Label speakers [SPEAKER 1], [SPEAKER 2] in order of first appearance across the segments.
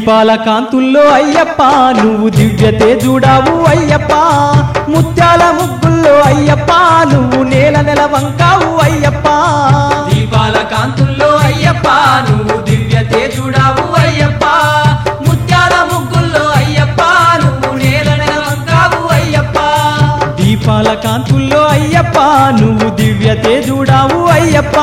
[SPEAKER 1] దీపాల కాంతుల్లో అయ్యప్ప నువ్వు దివ్య తేజుడావు అయ్యప్ప ముత్యాల ముగ్గుల్లో అయ్యప్ప నువ్వు నేల నెల వంకావు అయ్యప్ప
[SPEAKER 2] దీపాల కాంతుల్లో అయ్యప్ప నువ్వు దివ్య తేజుడావు అయ్యప్ప ముత్యాల ముగ్గుల్లో అయ్యప్ప నువ్వు నేల నెలవంకావు అయ్యప్ప
[SPEAKER 1] దీపాల కాంతుల్లో అయ్యప్ప నువ్వు దివ్య తేజుడావు అయ్యప్ప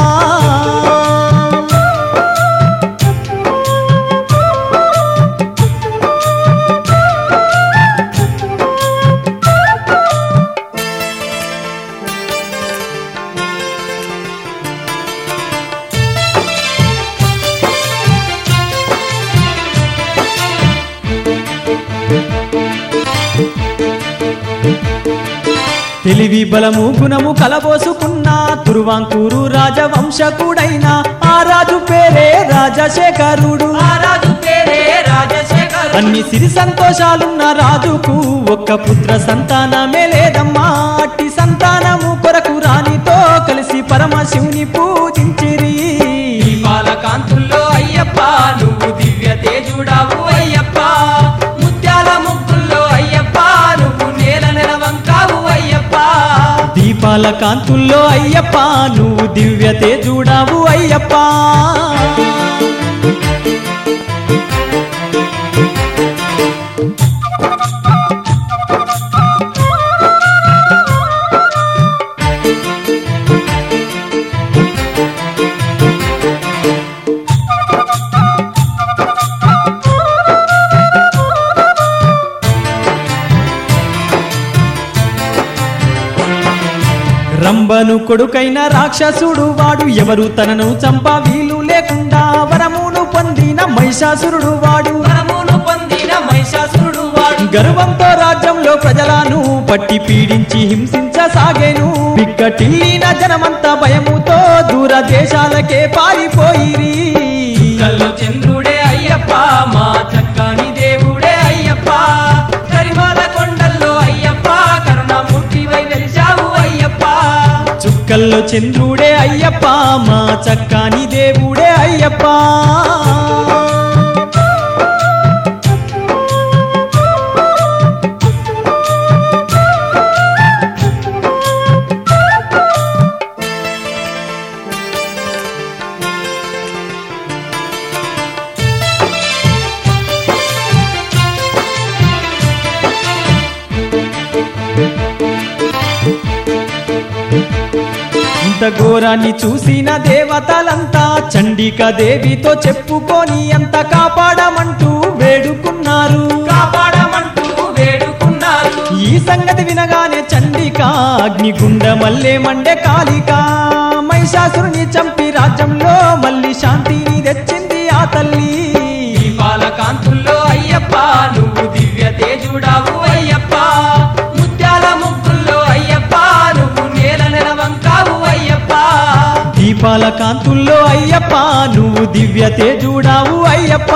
[SPEAKER 1] తెలివి బలము గుణము కలబోసుకున్న తురువాంకూరు రాజవంశకుడైన ఆ రాజు పేరే రాజశేఖరుడు
[SPEAKER 2] ఆ రాజు పేరే రాజశేఖర్
[SPEAKER 1] అన్ని సిరి సంతోషాలున్న రాజుకు ఒక్క పుత్ర సంతానమే లేదమ్మా అట్టి సంతానము కొరకు రాణితో కలిసి పరమశివుని పూజించిరి
[SPEAKER 2] దీపాల కాంతుల్లో అయ్యప్ప నువ్వు దివ్య తేజుడావు అయ్యప్ప ముత్యాల ముగ్గుల్లో అయ్యప్ప నువ్వు నేల నెలవంకావు అయ్యప్ప
[SPEAKER 1] దీపాల కాంతుల్లో అయ్యప్ప నువ్వు దివ్య తేజుడావు అయ్యప్ప రంబను కొడుకైన రాక్షసుడు వాడు ఎవరు తనను చంప వీలు లేకుండా వరమును పొందిన మహిషాసురుడు వాడు
[SPEAKER 2] వరమును పొందిన మహిషాసురుడు వాడు
[SPEAKER 1] గర్వంతో రాజ్యంలో ప్రజలను పట్టి పీడించి హింసించసాగేను బిక్కటిల్లిన జనమంతా భయముతో దూర దేశాలకే పారిపోయిరి
[SPEAKER 2] కల్లో చంద్రుడే అయ్యప్ప మా చక్కని దేవుడే అయ్యప్ప కరిమాల కొండల్లో అయ్యప్ప కరుణామూర్తివై వెలిశావు అయ్యప్ప
[SPEAKER 1] చుక్కల్లో చంద్రుడే అయ్యప్ప మా చక్కని దేవుడే అయ్యప్ప ఇంత ఘోరాన్ని చూసిన దేవతలంతా చండిక దేవితో చెప్పుకొని అంత కాపాడమంటూ వేడుకున్నారు
[SPEAKER 2] కాపాడమంటూ వేడుకున్నారు
[SPEAKER 1] ఈ సంగతి వినగానే చండిక అగ్నిగుండ మల్లే మండే కాళిక మహిషాసురుని చంపి రాజ్యంలో మళ్ళీ శాంతిని తెచ్చింది ఆ తల్లి
[SPEAKER 2] దీపాల కాంతుల్లో అయ్యప్ప నువ్వు దివ్య తేజుడావు అయ్యప్ప ముత్యాల ముగ్గుల్లో అయ్యప్ప నువ్వు నేల నెలవంకావు అయ్యప్ప
[SPEAKER 1] దీపాల కాంతుల్లో అయ్యప్ప నువ్వు దివ్య తేజుడావు అయ్యప్ప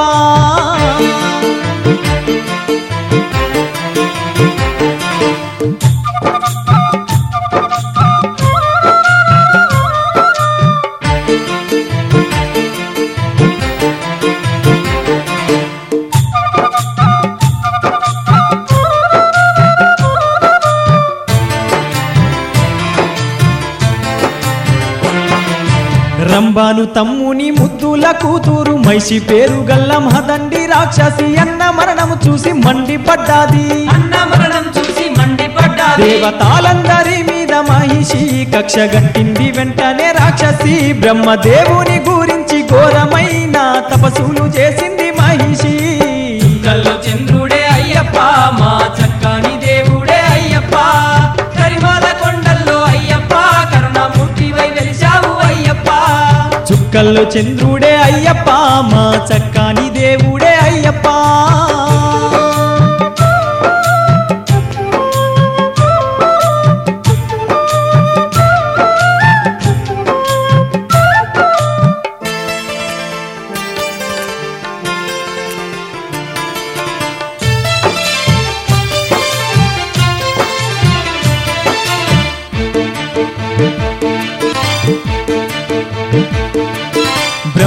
[SPEAKER 1] రంబాను తమ్ముని ముద్దుల కూతురు మైసి పేరు గల్ల మహదండి రాక్షసి అన్న మరణము చూసి మండిపడ్డాది
[SPEAKER 2] అన్న మరణం చూసి మండిపడ్డాది
[SPEAKER 1] దేవతాలందరి మీద మహిషి కక్ష గట్టింది వెంటనే రాక్షసి బ్రహ్మదేవుని గురించి ఘోరమైన తపస్సులు చేసింది మహిషి
[SPEAKER 2] కల్లో చంద్రుడే అయ్యప్ప మా చక్కని దేవుడే అయ్యప్ప కరిమాల కొండల్లో అయ్యప్ప కరుణామూర్తివై వెలిశావు అయ్యప్ప
[SPEAKER 1] చుక్కల్లో చంద్రుడే అయ్యప్ప మా చక్కని దేవుడే అయ్యప్ప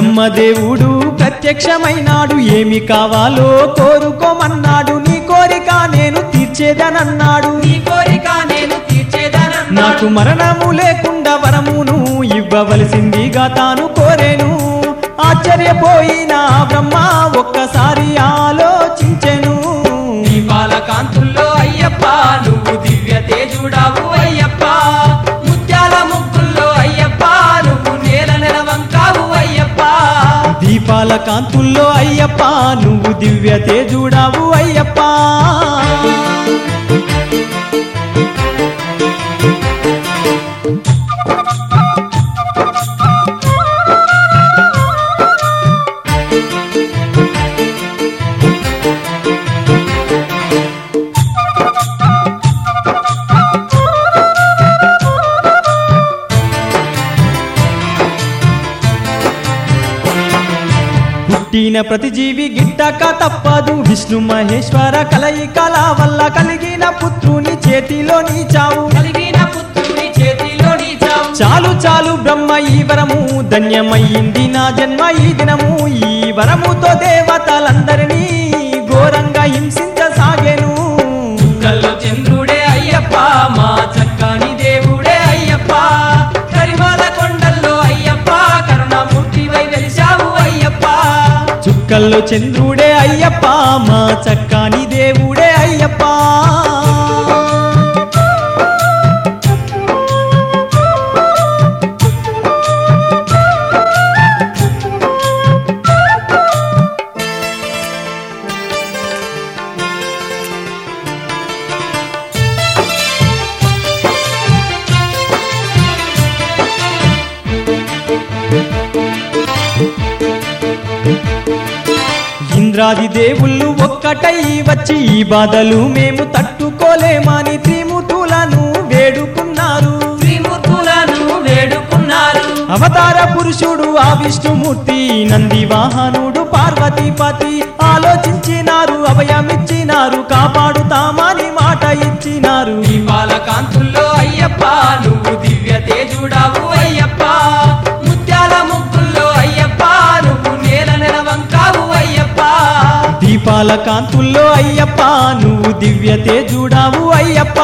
[SPEAKER 1] బ్రహ్మదేవుడు ప్రత్యక్షమైనాడు ఏమి కావాలో కోరుకోమన్నాడు నీ కోరిక నేను తీర్చేదనన్నాడు
[SPEAKER 2] నీ కోరిక నేను తీర్చేదనన్నాడు
[SPEAKER 1] నాకు మరణము లేకుండా వరమును ఇవ్వవలసిందిగా తాను కోరేను ఆశ్చర్యపోయిన బ్రహ్మ ఒక్కసారి ఆలోచించెను
[SPEAKER 2] దీపాల కాంతుల్లో అయ్యప్ప నువ్వు దివ్య తేజుడావు అయ్యప్ప ముత్యాల ముగ్గుల్లో అయ్యప్ప నువ్వు నేల నెలవంకావు అయ్యప్ప
[SPEAKER 1] దీపాల కాంతుల్లో అయ్యప్ప నువ్వు దివ్య తేజుడావు అయ్యప్ప పుట్టిన ప్రతి జీవి గిట్టక తప్పదు విష్ణు మహేశ్వర కలయికల వల్ల కలిగిన పుత్రుని చేతిలో నీ చావు
[SPEAKER 2] కలిగిన పుత్రుని చేతిలో నీ చావు
[SPEAKER 1] చాలు చాలు బ్రహ్మ ఈ వరము ధన్యమయ్యింది నా జన్మ ఈ దినము ఈ వరముతో దేవతలందరినీ ఘోరంగా హింసించసాగెను
[SPEAKER 2] కల్లో చంద్రుడే అయ్యప్ప మా చక్కని దేవుడే అయ్యప్ప కరిమాల కొండల్లో అయ్యప్ప కరుణామూర్తివై వెలిశావు అయ్యప్ప
[SPEAKER 1] చుక్కల్లో చంద్రుడే అయ్యప్ప మా చక్కని దేవుడే అయ్యప్ప ఇంద్రాది దేవుళ్ళు ఒక్కటై వచ్చి ఈ బాధలు మేము తట్టుకోలేమని త్రిమూర్తులను వేడుకున్నారు
[SPEAKER 2] త్రిమూర్తులను వేడుకున్నారు
[SPEAKER 1] అవతార పురుషుడు ఆ విష్ణుమూర్తి నంది వాహనుడు పార్వతీపతి ఆలోచించినారు అభయమిచ్చినారు కాపాడుతామని మాట ఇచ్చినారు
[SPEAKER 2] దీపాల కాంతుల్లో అయ్యప్ప నువ్వు దివ్య తేజుడావు అయ్యప్ప ముత్యాల ముగ్గుల్లో అయ్యప్ప నువ్వు నేల నెలవంకావు అయ్యప్ప
[SPEAKER 1] దీపాల కాంతుల్లో అయ్యప్ప నువ్వు దివ్య తేజుడావు అయ్యప్ప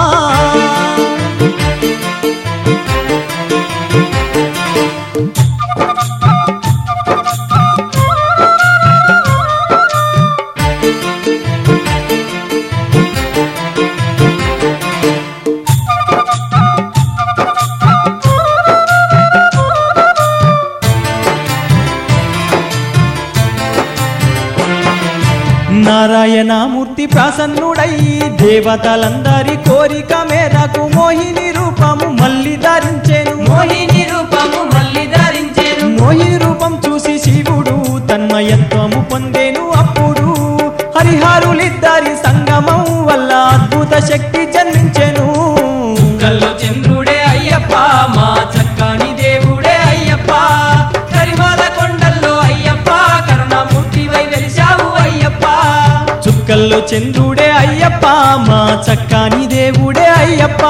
[SPEAKER 1] నారాయణమూర్తి ప్రసన్నుడై దేవతలందరి కోరిక మేరకు మోహిని రూపము మళ్ళీ ధరించెను
[SPEAKER 2] మోహిని రూపము మళ్ళీ ధరించెను
[SPEAKER 1] మోహిని రూపం చూసి శివుడు తన్మయత్వము పొందేను అప్పుడు హరిహరులిద్దరి సంగమం వల్ల అద్భుత శక్తి జన్మించెను
[SPEAKER 2] కల్లో చంద్రుడే అయ్యప్ప మా చక్కని దేవుడే అయ్యప్ప కరిమాల కొండల్లో అయ్యప్ప కరుణామూర్తివై వెలిశావు అయ్యప్ప
[SPEAKER 1] చుక్కల్లో చంద్రుడే అయ్యప్ప మా చక్కని దేవుడే అయ్యప్ప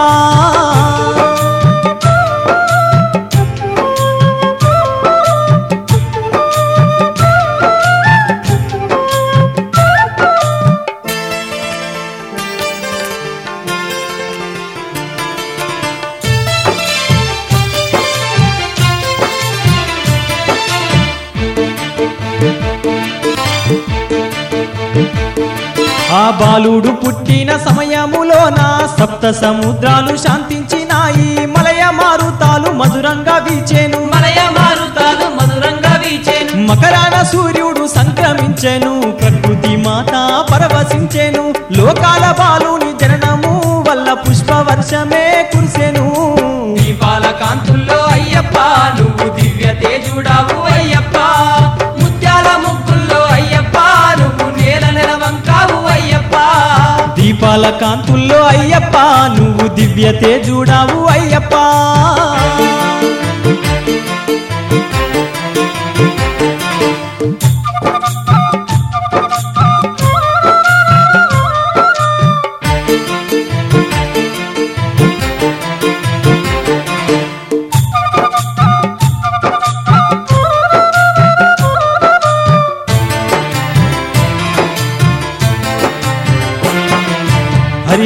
[SPEAKER 1] ఆ బాలుడు పుట్టిన సమయములోన సప్త సముద్రాలు శాంతించినాయి మలయ మారుతాలు మధురంగా వీచెను
[SPEAKER 2] మలయ మారుతాలు మధురంగా వీచెను
[SPEAKER 1] మకరాన సూర్యుడు సంక్రమించెను ప్రకృతి మాత పరవశించెను లోకాల బాలుని జననము వల్ల పుష్పవర్షమే కురిసెను
[SPEAKER 2] దీపాల కాంతుల్లో అయ్యప్ప నువ్వు దివ్య తేజుడావు అయ్యప్ప ముత్యాల ముగ్గుల్లో అయ్యప్ప నువ్వు నేల నెలవంకావు అయ్యప్ప
[SPEAKER 1] దీపాల కాంతుల్లో అయ్యప్ప నువ్వు దివ్య తేజుడావు అయ్యప్ప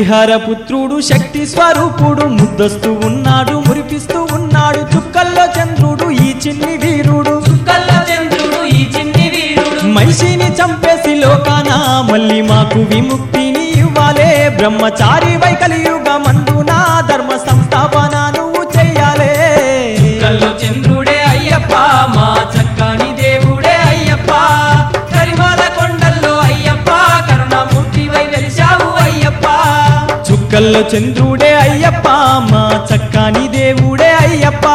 [SPEAKER 1] హరిహర పుత్రుడు శక్తి స్వరూపుడు ముద్దస్తూ ఉన్నాడు మురిపిస్తూ ఉన్నాడు చుక్కల్లో చంద్రుడు ఈ చిన్ని వీరుడు
[SPEAKER 2] కల్ల చంద్రుడు ఈ చిన్ని వీరుడు
[SPEAKER 1] మనిషిని చంపేసి లోకాన మళ్ళీ మాకు విముక్తిని ఇవ్వాలే బ్రహ్మచారి వైకలియుగ మందున ధర్మ సంస్థాపన నువ్వు చెయ్యాలే
[SPEAKER 2] కల్లో చంద్రుడే అయ్యప్ప మా చక్కని దేవుడే అయ్యప్ప కరిమాల కొండల్లో అయ్యప్ప కరుణామూర్తివై వెలిశావు అయ్యప్ప
[SPEAKER 1] చుక్కల్లో చంద్రుడే అయ్యప్ప మా చక్కని దేవుడే అయ్యప్ప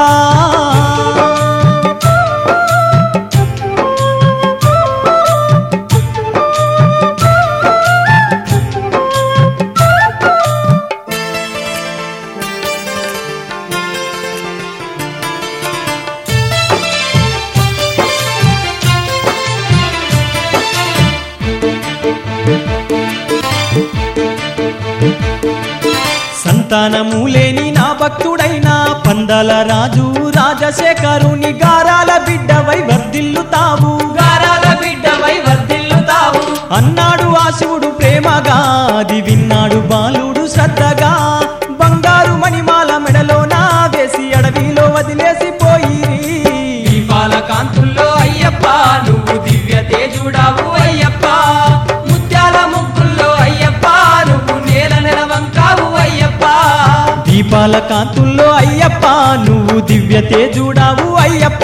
[SPEAKER 1] సంతానము లేని నా భక్తుడైన పందల రాజు రాజశేఖరుని గారాల బిడ్డవై వర్ధిల్లుతావు
[SPEAKER 2] గారాల బిడ్డవై వర్ధిల్లుతావు
[SPEAKER 1] అన్నాడు ఆ శివుడు ప్రేమగా అది విన్నాడు బాలుడు శ్రద్ధగా బంగారు మణిమాల మెడలోన వేసి అడవిలో వదిలేసి పోయిరి
[SPEAKER 2] దీపాల కాంతుల్లో అయ్యప్ప నువ్వు దివ్య తేజుడావు అయ్యప్ప ముత్యాల ముగ్గుల్లో అయ్యప్ప నువ్వు నేల నెలవంకావు అయ్యప్ప
[SPEAKER 1] దీపాల కాంతుల్లో అయ్యప్ప నువ్వు దివ్య తేజుడావు అయ్యప్ప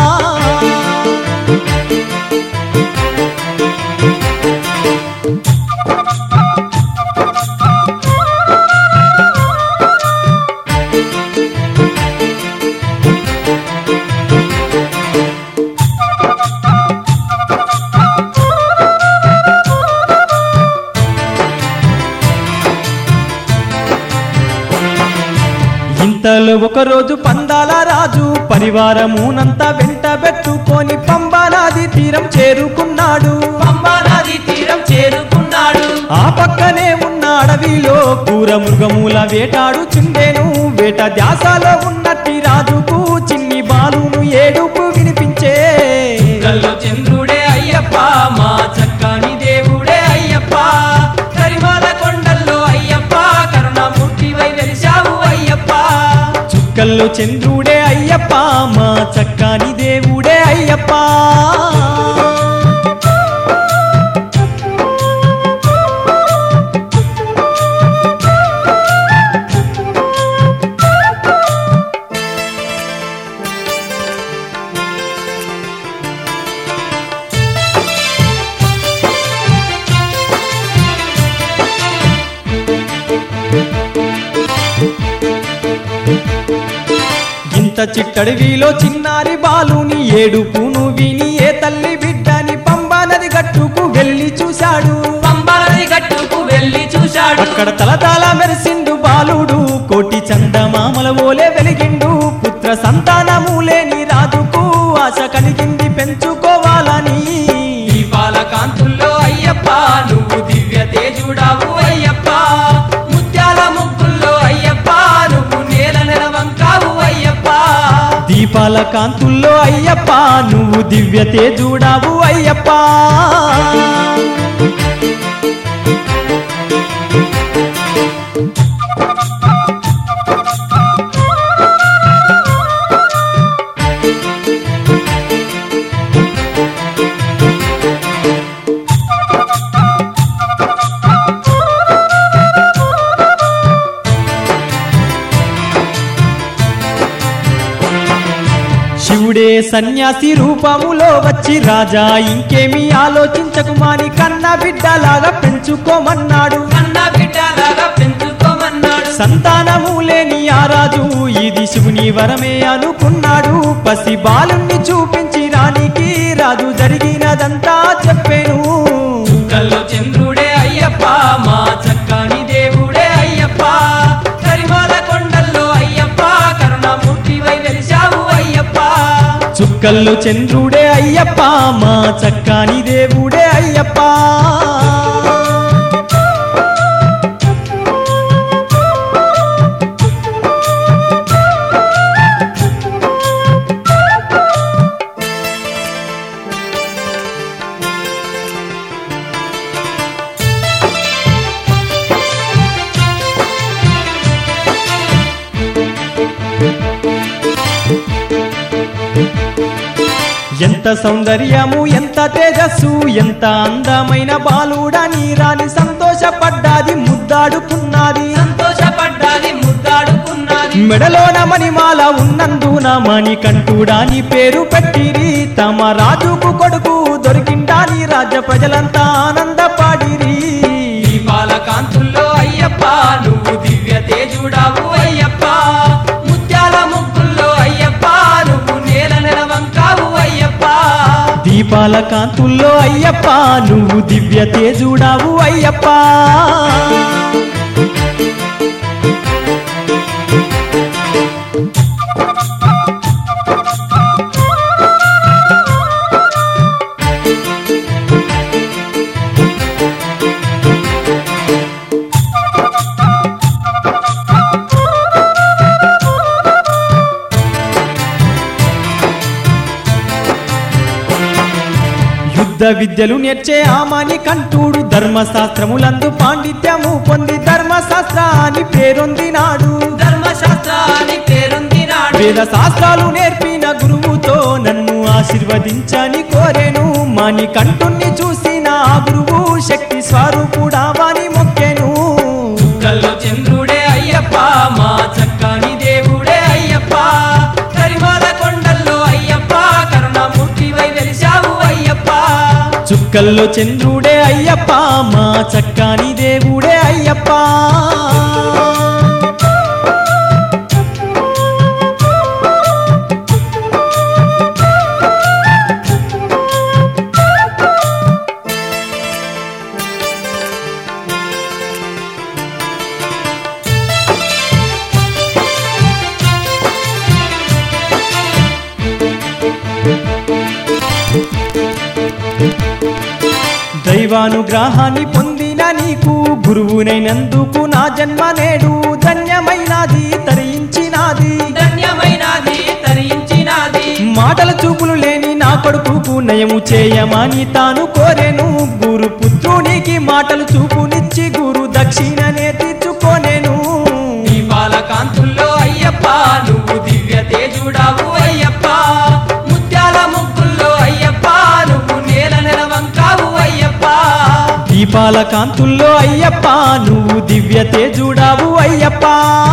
[SPEAKER 1] ఇంతలో ఒకరోజు పందాల రాజు పరివారమునంతా వెంట పెట్టుకొని పంబానాది తీరం చేరుకున్నాడు
[SPEAKER 2] పంబా నది తీరం చేరుకున్నాడు
[SPEAKER 1] ఆ పక్కనే ఉన్న అడవిలో కూర మృగముల వేటాడు చుండెను వేట ధ్యాసలో ఉన్నట్టి రాజుకు చిన్ని బాలును ఏడుపు వినిపించే
[SPEAKER 2] కల్లో చంద్రుడే అయ్యప్ప మా చక్కని దేవుడే అయ్యప్ప కరిమాల కొండల్లో అయ్యప్ప కరుణామూర్తివై వెలిశావు అయ్యప్ప
[SPEAKER 1] చుక్కల్లో చంద్రుడే అయ్యప్ప మా చక్కని దేవుడే అయ్యప్ప ఇంత చిట్టడివిలో చిన్నారి బాలుని ఏడుపును విని ఏ తల్లి బిడ్డని పంబా నది గట్టుకు వెళ్ళి చూశాడు
[SPEAKER 2] పంబా నది గట్టుకు వెళ్ళి చూశాడు
[SPEAKER 1] అక్కడ తలతాల మెరిసిండు బాలుడు కోటి చందమామల ఓలే వెలిగిండు పుత్ర సంతానము లేని రాజుకు ఆశ కలిగింది పెంచుకోవాలని
[SPEAKER 2] దీపాల కాంతుల్లో అయ్యప్ప నువ్వు దివ్య తేజుడావు అయ్యప్ప ముత్యాల ముగ్గుల్లో అయ్యప్ప నువ్వు నేల నెలవంకావు అయ్యప్ప
[SPEAKER 1] దీపాల కాంతుల్లో అయ్యప్ప నువ్వు దివ్య తేజుడావు అయ్యప్ప శివుడే సన్యాసి రూపములో వచ్చి రాజా ఇంకేమీ ఆలోచించకుమాని కన్న బిడ్డలాగా పెంచుకోమన్నాడు
[SPEAKER 2] అన్న బిడ్డలాగా పెంచుకోమన్నాడు
[SPEAKER 1] సంతానము లేని ఆ రాజు ఇది శివుని వరమే అనుకున్నాడు పసి బాలుణ్ణి చూపించి రానికి రాజు జరిగినదంతా చెప్పాను
[SPEAKER 2] కల్లో చంద్రుడే అయ్యప్ప మా చక్కని దేవుడే అయ్యప్ప కరిమాల కొండల్లో అయ్యప్ప కరుణామూర్తివై వెలిశావు అయ్యప్ప
[SPEAKER 1] చుక్కల్లో చంద్రుడే అయ్యప్ప మా చక్కని దేవుడే అయ్యప్ప ఎంత సౌందర్యము ఎంత తేజస్సు ఎంత అందమైన బాలుడని రాని సంతోషపడ్డాది ముద్దాడుకున్నది
[SPEAKER 2] సంతోషపడ్డాది ముద్దాడుకున్నది
[SPEAKER 1] మెడలోన మణిమాల ఉన్నందున మణికంఠుడాని పేరు పెట్టిరి తమ రాజుకు కొడుకు దొరికిండాని రాజ్య ప్రజలంతా ఆనందపాడిరి
[SPEAKER 2] దీపాల కాంతుల్లో అయ్యప్ప నువ్వు దివ్య తేజుడావు అయ్యప్ప ముత్యాల ముగ్గుల్లో అయ్యప్ప నువ్వు నేల నెలవంకావు అయ్యప్ప
[SPEAKER 1] దీపాల కాంతుల్లో అయ్యప్ప నువ్వు దివ్య తేజుడావు అయ్యప్ప యుద్ధ విద్యలు నేర్చే ఆమాని కంటూడు ధర్మశాస్త్రములందు పాండిత్యము పొంది ధర్మశాస్త్ర అని పేరొందినాడు
[SPEAKER 2] ధర్మశాస్త్రాన్ని పేరొందినాడు
[SPEAKER 1] వేద శాస్త్రాలు నేర్పిన గురువుతో నన్ను ఆశీర్వదించని కోరెను మాని కంటుణ్ణి చూసిన ఆ గురువు శక్తి స్వరూపుడా వాని మొక్కెను
[SPEAKER 2] కల్లో చంద్రుడే అయ్యప్ప మా చక్కని దేవుడే అయ్యప్ప కరిమాల కొండల్లో అయ్యప్ప కరుణామూర్తివై వెలిశావు అయ్యప్ప
[SPEAKER 1] చుక్కల్లో చంద్రుడే అయ్యప్ప మా చక్కని దేవుడే అయ్యప్ప దైవానుగ్రహాన్ని పొందిన నీకు గురువునైనందుకు నా జన్మ నేడు ధన్యమైనది తరించినాది
[SPEAKER 2] ధన్యమైనది తరించినది
[SPEAKER 1] మాటల చూపులు లేని నా కొడుకుకు నయము చేయమని తాను కోరెను గురు పుత్రునికి మాటలు చూపునిచ్చి గురు దక్షిణనే తీర్చుకోనేను
[SPEAKER 2] దీపాల కాంతుల్లో అయ్యప్ప నువ్వు దివ్య తేజుడావు అయ్యప్ప ముత్యాల ముగ్గుల్లో అయ్యప్ప నువ్వు నేల నెలవంకావు అయ్యప్ప
[SPEAKER 1] దీపాల కాంతుల్లో అయ్యప్ప నువ్వు దివ్య తేజుడావు అయ్యప్ప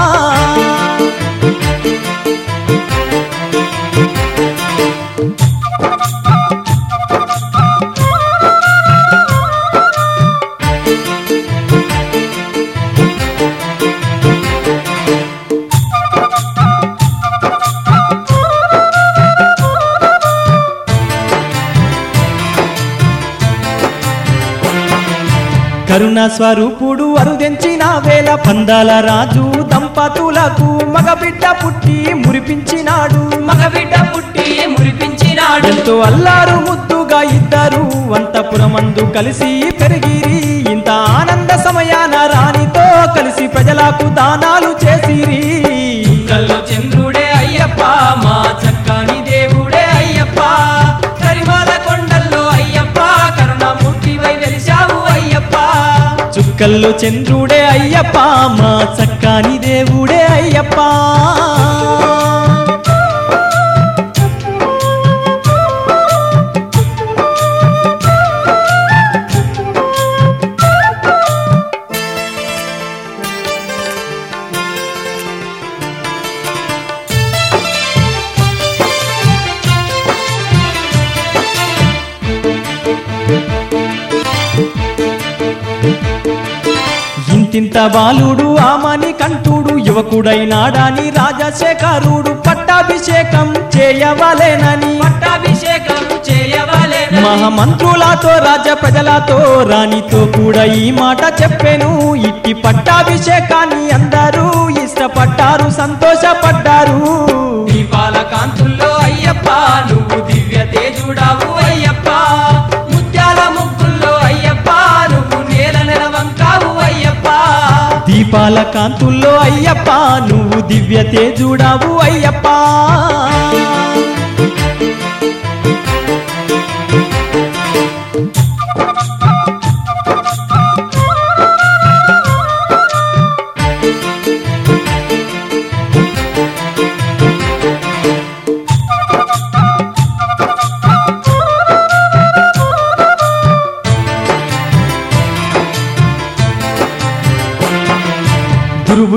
[SPEAKER 1] కరుణ స్వరూపుడు అరుదెంచిన వేల పందాల రాజు దంపతులకు మగబిడ్డ పుట్టి మురిపించినాడు
[SPEAKER 2] మగబిడ్డ పుట్టి మురిపించినాడు
[SPEAKER 1] ఎంతో అల్లారు ముద్దుగా ఇద్దరు అంతపురమందు కలిసి పెరిగిరి ఇంత ఆనంద సమయాన రాణితో కలిసి ప్రజలకు దానాలు చేసిరి
[SPEAKER 2] కల్లో చంద్రుడే అయ్యప్ప మా చక్కని దేవుడే అయ్యప్ప కరిమాల కొండల్లో అయ్యప్ప కరుణామూర్తివై వెలిశావు అయ్యప్ప
[SPEAKER 1] చుక్కల్లో చంద్రుడే అయ్యప్ప మా చక్కని దేవుడే అయ్యప్ప ఇంతింత బాలుడు ఆమని కంటుడు యువకుడైనాడని రాజశేఖరుడు పట్టాభిషేకం చేయవలెనని
[SPEAKER 2] పట్టాభిషేకం చేయవలే
[SPEAKER 1] మహామంత్రులతో రాజ ప్రజలతో రాణితో కూడా ఈ మాట చెప్పెను ఇట్టి పట్టాభిషేకాన్ని అందరూ ఇష్టపడ్డారు సంతోషపడ్డారు
[SPEAKER 2] దీపాల కాంతుల్లో అయ్యప్ప నువ్వు దివ్య తేజుడావు అయ్యప్ప ముత్యాల ముగ్గుల్లో అయ్యప్ప నువ్వు నేల నెలవంకావు అయ్యప్ప
[SPEAKER 1] దీపాల కాంతుల్లో అయ్యప్ప నువ్వు దివ్య తేజుడావు అయ్యప్ప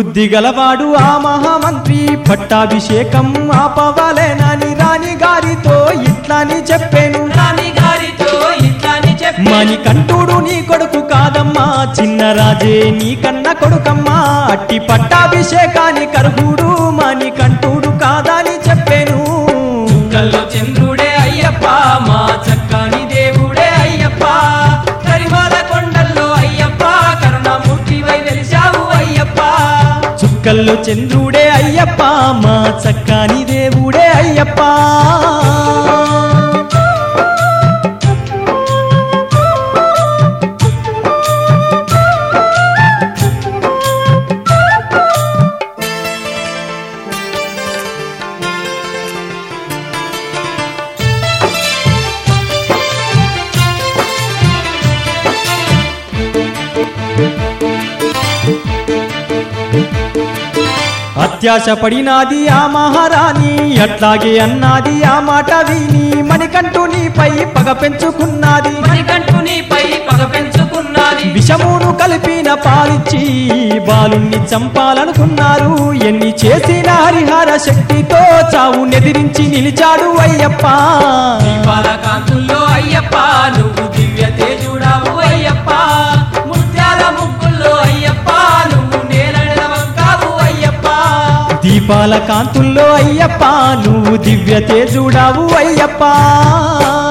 [SPEAKER 1] బుద్ధి గలవాడు ఆ మహామంత్రి పట్టాభిషేకం ఆపవాలేనని రాణి గారితో ఇట్లాని చెప్పాను
[SPEAKER 2] రాణి గారితో ఇట్లాని చెప్పి
[SPEAKER 1] మణికంఠుడు నీ కొడుకు కాదమ్మా చిన్న రాజే నీ కన్న కొడుకమ్మా అట్టి పట్టాభిషేకాన్ని కర్హుడు మణికంఠుడు కాదని చెప్పాను
[SPEAKER 2] కల్లో చంద్రుడే అయ్యప్ప మా చక్కని దేవుడే అయ్యప్ప కరిమాల కొండల్లో అయ్యప్ప కరుణామూర్తివై వెలిశావు అయ్యప్ప
[SPEAKER 1] చుక్కల్లో చంద్రుడే అయ్యప్ప మా చక్కని దేవుడే అయ్యప్ప అత్యాశ పడినాది ఆ మహారాణి అట్లాగే అన్నాది ఆ మాట విని మణికంఠునిపై పగ పెంచుకున్నది
[SPEAKER 2] మణికంఠు నీపై పగ పెంచుకున్నది
[SPEAKER 1] విషమును కలిపిన పాలిచ్చి బాలుణ్ణి చంపాలనుకున్నారు ఎన్ని చేసిన హరిహర శక్తితో చావు నెదిరించి నిలిచాడు అయ్యప్ప
[SPEAKER 2] దీపాల కాంతుల్లో అయ్యప్ప నువ్వు దివ్య తేజుడావు అయ్యప్ప ముత్యాల ముగ్గుల్లో అయ్యప్ప నువ్వు నేల నిలవంకావు అయ్యప్ప
[SPEAKER 1] దీపాల కాంతుల్లో అయ్యప్ప నువ్వు దివ్య తేజుడావు అయ్యప్ప